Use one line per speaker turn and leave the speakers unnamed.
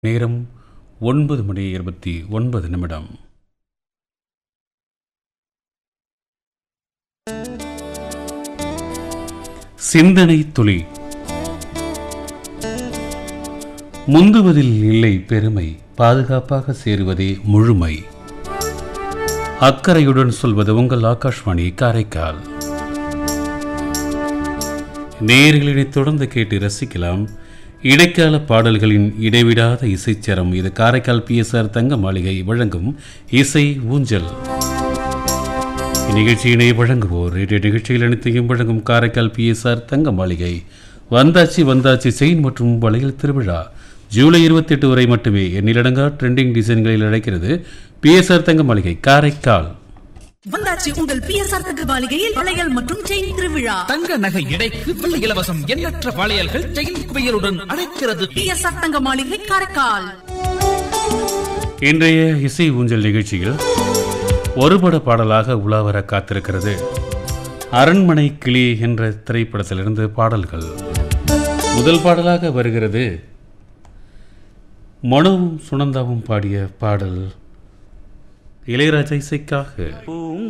நேரம் ஒன்பது மணி இருபத்தி ஒன்பது நிமிடம் சிந்தனை துளி முந்துவதில் இல்லை பெருமை பாதுகாப்பாக சேருவதே முழுமை அக்கறையுடன் சொல்வது உங்கள் ஆகாஷ்வாணி காரைக்கால் நேர்களினை தொடர்ந்து கேட்டு ரசிக்கலாம் இடைக்கால பாடல்களின் இடைவிடாத இசைச்சரம் இது காரைக்கால் பிஎஸ்ஆர் தங்க மாளிகை வழங்கும் இசை ஊஞ்சல் இந்நிகழ்ச்சியினை வழங்குவோர் ரேடியோ நிகழ்ச்சியில் அனைத்தையும் வழங்கும் காரைக்கால் பிஎஸ்ஆர் தங்க மாளிகை வந்தாச்சி வந்தாச்சி செயின் மற்றும் வளையல் திருவிழா ஜூலை இருபத்தி எட்டு வரை மட்டுமே எண்ணிலடங்கா ட்ரெண்டிங் டிசைன்களில் அழைக்கிறது பிஎஸ்ஆர் தங்க மாளிகை காரைக்கால்
வந்தாச்சு உங்கள் பிஎஸ்ஆர் தங்க மாளிகையில் வளையல் மற்றும் செயின் திருவிழா
தங்க நகை எடைக்கு வெள்ளி இலவசம் எண்ணற்ற வளையல்கள் செயின் குவியலுடன் அழைக்கிறது
பிஎஸ்ஆர் தங்க மாளிகை காரைக்கால்
இன்றைய இசை ஊஞ்சல் நிகழ்ச்சியில் ஒருபட பாடலாக உலாவர காத்திருக்கிறது அரண்மனை கிளி என்ற திரைப்படத்திலிருந்து பாடல்கள் முதல் பாடலாக வருகிறது மனோவும் சுனந்தாவும் பாடிய பாடல் இளையராஜா இசைக்காக